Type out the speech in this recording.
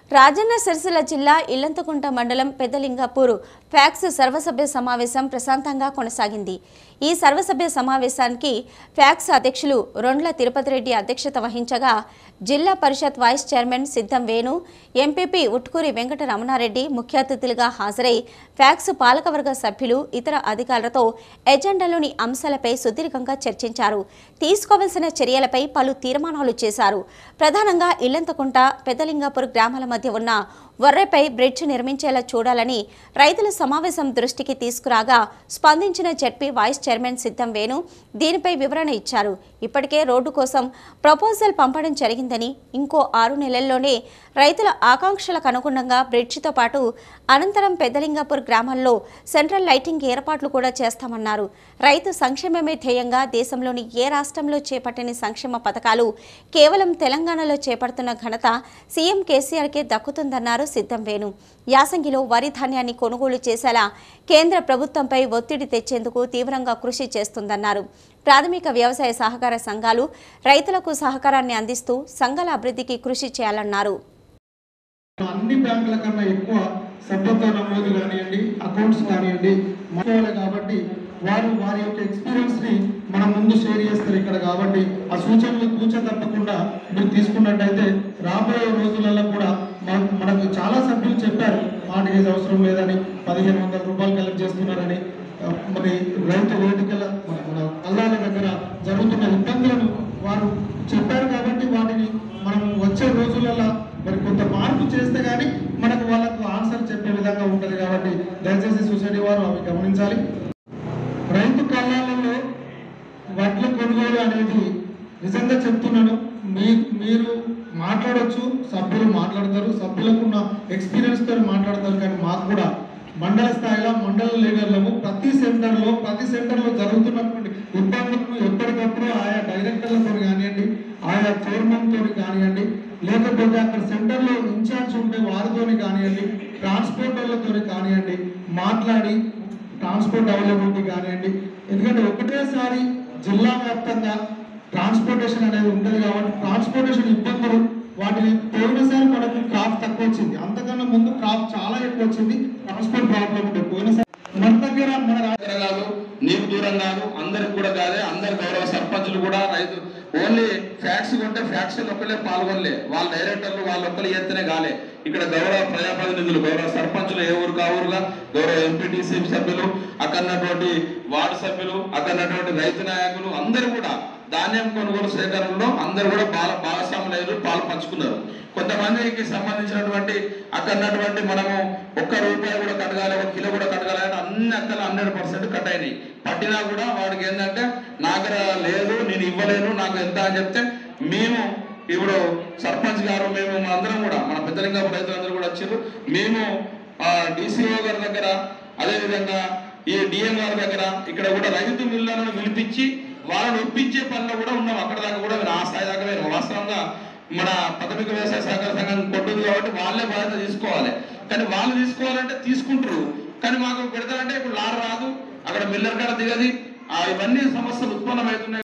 రాజన్న సిరిసిల్ల జిల్లా ఇల్లంతకుంట మండలం పెద్దలింగాపూర్ ఫ్యాక్స్ సర్వసభ్య సమావేశం ప్రశాంతంగా కొనసాగింది ఈ సర్వసభ్య సమావేశానికి ఫ్యాక్స్ అధ్యక్షులు రొండ్ల తిరుపతి రెడ్డి అధ్యక్షత వహించగా జిల్లా పరిషత్ vice chairman Siddham Venu MPP Utkuri Venkata Ramana Reddy ముఖ్య అతిథులుగా హాజరై ఫ్యాక్స్ పాలకవర్గ సభ్యులు ఇతర అధికారులతో ఎజెండాలోని అంశాలపై సుదీర్ఘంగా చర్చించారు తీసుకోవాల్సిన చర్యలపై పలు తీర్మానాలు చేశారు ప్రధానంగా ఇల్లంతకుంట పెద్దలింగాపూర్ గ్రామాల మధ్య ఉన్న వర్రెపై బ్రిడ్జ్ నిర్మించేలా చూడాలని రైతుల సమావేశం దృష్టికి తీసుకురాగా స్పందించిన ZP vice chairman Siddham Venu దీనిపై వివరణ ఇచ్చారు ఇప్పటికే రోడ్డు కోసం ప్రపోజల్ పంపడం జరిగిందని ఇంకో ఆరు నెలల్లోనే రైతుల ఆకాంక్షలకు అనుగుణంగా బ్రిడ్జితో పాటు అనంతరం పెద్దలింగాపూర్ గ్రామాల్లో సెంట్రల్ లైటింగ్ ఏర్పాట్లు కూడా చేస్తామన్నారు రైతు సంక్షేమమే ధ్యేయంగా దేశంలోని ఏ రాష్ట్రంలో చేపట్టని సంక్షేమ పథకాలు కేవలం తెలంగాణలో చేపడుతున్న ఘనత సీఎం కేసీఆర్కే దక్కుతుందన్నారు సిద్ధం వేణు యాసంగిలో వరి ధాన్యాన్ని కొనుగోలు చేసేలా కేంద్ర ప్రభుత్వంపై ఒత్తిడి తెచ్చేందుకు తీవ్రంగా కృషి చేస్తుందన్నారు ప్రాథమిక వ్యవసాయ సహకార సంఘాలు రైతులకు సహకారాన్ని అందిస్తూ సంఘాల అభివృద్ధికి కృషి చేయాలన్నారు అన్ని బ్యాంకుల కన్నా ఎక్కువ సభ్యత్వ నమోదు కానివ్వండి అకౌంట్స్ కానివ్వండి మనవాళ్ళే కాబట్టి వారు వారి యొక్క ఎక్స్పీరియన్స్ ని మన ముందు షేర్ చేస్తారు ఇక్కడ కాబట్టి ఆ సూచనలు కూచ తప్పకుండా మీరు తీసుకున్నట్టయితే రాబోయే రోజులలో కూడా మన- మనకు చాలా సభ్యులు చెప్పారు మార్గేజ్ అవసరం లేదని పదిహేను వందల రూపాయలు కలెక్ట్ చేస్తున్నారని ఆ, మరి రైతు వేదికల మన మన కల్లాల దగ్గర జరుగుతున్న ఇబ్బందులను వారు చెప్పారు కాబట్టి వాటిని మనం వచ్చే రోజులలో మరి కొంత మార్పు చేస్తే కానీ మనకు వాళ్ళకు ఆన్సర్ చెప్పే విధంగా ఉంటుంది కాబట్టి దయచేసి సొసైటీ వారు అవి గమనించాలి రైతు కళ్ళాలలో వడ్ల కొనుగోలు అనేది నిజంగా చెప్తున్నాను మీ మీరు మాట్లాడొచ్చు సభ్యులు మాట్లాడతారు సభ్యులకు ఉన్న ఎక్స్పీరియన్స్ తో మాట్లాడతారు కానీ మాకు కూడా మండల స్థాయిలో మండల లీడర్లకు ప్రతి సెంటర్లో ప్రతి సెంటర్లో జరుగుతున్నటువంటి ఇబ్బందులను ఎప్పటికప్పుడు ఆయా డైరెక్టర్లతో కానివ్వండి ఆయా చైర్మన్ తోని కానివ్వండి లేకపోతే అక్కడ సెంటర్లో ఇన్ఛార్జ్ ఉంటే వారితోని కానివ్వండి ట్రాన్స్పోర్టర్లతో కానివ్వండి మాట్లాడి ట్రాన్స్పోర్ట్ అవైలబిలిటీ కానివ్వండి ఎందుకంటే ఒకటేసారి జిల్లా వ్యాప్తంగా ట్రాన్స్పోర్టేషన్ అనేది ఉంటుంది కాబట్టి ట్రాన్స్పోర్టేషన్ ఇబ్బందులు వాటిని పోయినసారి మనకు క్రాప్ తక్కువ వచ్చింది అంతకన్నా ముందు క్రాప్ చాలా ఎక్కువ వచ్చింది ట్రాన్స్పోర్ట్ ప్రాబ్లం ఉండే పోయినసారి మన దగ్గర మన రా- దగ్గర కాదు నీకు దూరం కాదు అందరికి కూడా కాదే అందరి గౌరవ సర్పంచులు కూడా రైతు ఓన్లీ ఫ్యాక్స్ కొంటే ఫ్యాక్స్ ఒక్కలే పాల్గొనలే వాళ్ళ డైరెక్టర్లు వాళ్ళ ఒక్కరు ఎత్తనే కాలే ఇక్కడ గౌరవ ప్రజాప్రతినిధులు గౌరవ సర్పంచులు ఏ ఊరు కా ఊరుగా గౌరవ ఎంపీటీసీ సభ్యులు అక్కడన్నటువంటి వార్డు సభ్యులు అక్కడన్నటువంటి రైతు నాయకులు అందరూ కూడా ధాన్యం కొనుగోలు సేకరణలో అందరూ కూడా బాల భాగస్వాములు పాలు పంచుకున్నారు కొంతమందికి సంబంధించినటువంటి అక్కడ ఉన్నటువంటి మనము ఒక్క రూపాయి కూడా కట్టగాలి ఒక కిలో కూడా కట్టగాలి అంటే అన్ని అక్కలు హండ్రెడ్ పర్సెంట్ కట్ అయినాయి పట్టినా కూడా వాడికి ఏంటంటే నా దగ్గర లేదు నేను ఇవ్వలేను నాకు ఎంత అని చెప్తే మేము ఇప్పుడు సర్పంచ్ గారు మేము మా అందరం కూడా మన పెద్దలింగం రైతులందరూ కూడా వచ్చారు మేము డిసిఓ గారి దగ్గర అదేవిధంగా ఈ డిఎం గారి దగ్గర ఇక్కడ కూడా రైతు మిల్లులను పిలిపించి వాళ్ళని ఒప్పించే పనిలో కూడా ఉన్నాం అక్కడ దాకా కూడా ఆ స్థాయి దాకా మేము వాస్తవంగా మన ప్రాథమిక వ్యవసాయ సహకార సంఘం కొట్టుంది కాబట్టి వాళ్ళే బాధ్యత తీసుకోవాలి కానీ వాళ్ళు తీసుకోవాలంటే తీసుకుంటారు కానీ మాకు పెడతారంటే ఇప్పుడు లారీ రాదు అక్కడ మిల్లర్ కాడ దిగది ఆ ఇవన్నీ సమస్యలు ఉత్పన్నమవుతున్నాయి